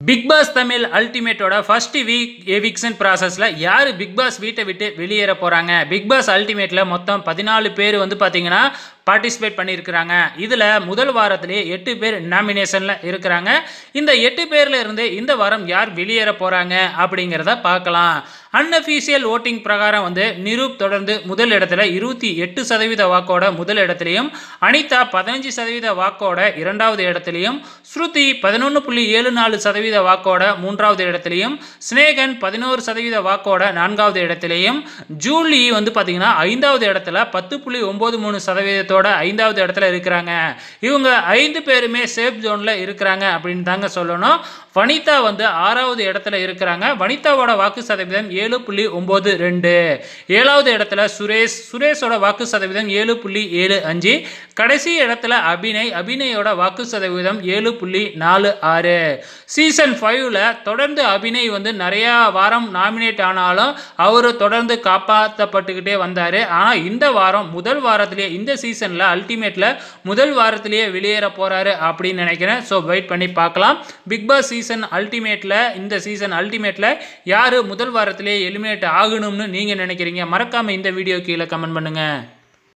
big boss Tamil அல்டிமேட்டோட first week eviction ப்ராசஸில் யார் பிக் பாஸ் வீட்டை விட்டு வெளியேற போகிறாங்க பிக் பாஸ் அல்டிமேட்டில் மொத்தம் பதினாலு பேர் வந்து பார்த்தீங்கன்னா பார்ட்டிசிபேட் பண்ணியிருக்கிறாங்க இதில் முதல் வாரத்திலேயே எட்டு பேர் நாமினேஷனில் இருக்கிறாங்க இந்த எட்டு பேரில் இருந்து இந்த வாரம் யார் வெளியேற போகிறாங்க அப்படிங்கிறத பார்க்கலாம் அன்அஃபீஷியல் ஓட்டிங் பிரகாரம் வந்து நிரூப் தொடர்ந்து முதல் இடத்துல இருபத்தி எட்டு சதவீத வாக்கோட முதல் இடத்துலையும் அனிதா பதினஞ்சு சதவீத வாக்கோட இரண்டாவது இடத்துலையும் ஸ்ருதி பதினொன்று புள்ளி ஏழு நாலு சதவீத வாக்கோட மூன்றாவது இடத்துலையும் ஸ்னேகன் பதினோரு சதவீத வாக்கோட நான்காவது இடத்துலையும் ஜூலி வந்து பார்த்தீங்கன்னா ஐந்தாவது இடத்துல பத்து புள்ளி ஒம்பது மூணு சதவீதத்தோட ஐந்தாவது இடத்துல இருக்கிறாங்க இவங்க ஐந்து பேருமே சேஃப் ஜோனில் இருக்கிறாங்க அப்படின்னு தாங்க சொல்லணும் வனிதா வந்து ஆறாவது இடத்துல இருக்கிறாங்க வனிதாவோட வாக்கு சதவீதம் ஏழு புள்ளி ஒம்பது ரெண்டு ஏழாவது இடத்துல சுரேஷ் சுரேஷோட வாக்கு சதவீதம் ஏழு புள்ளி ஏழு அஞ்சு கடைசி இடத்துல அபிநய் அபிநயோட வாக்கு சதவீதம் ஏழு புள்ளி நாலு ஆறு சீசன் ஃபைவ்ல தொடர்ந்து அபிநய் வந்து நிறையா வாரம் நாமினேட் ஆனாலும் அவர் தொடர்ந்து காப்பாற்றப்பட்டுக்கிட்டே வந்தார் ஆனால் இந்த வாரம் முதல் வாரத்திலேயே இந்த சீசனில் அல்டிமேட்டில் முதல் வாரத்திலேயே வெளியேற போகிறாரு அப்படின்னு நினைக்கிறேன் ஸோ வெயிட் பண்ணி பார்க்கலாம் பிக் பாஸ் சீசன் அல்டிமேட்டில் இந்த சீசன் அல்டிமேட்டில் யார் முதல் வாரத்திலேயே எலிமினேட் ஆகணும்னு நீங்கள் நினைக்கிறீங்க மறக்காமல் இந்த வீடியோ கீழே கமெண்ட் பண்ணுங்கள்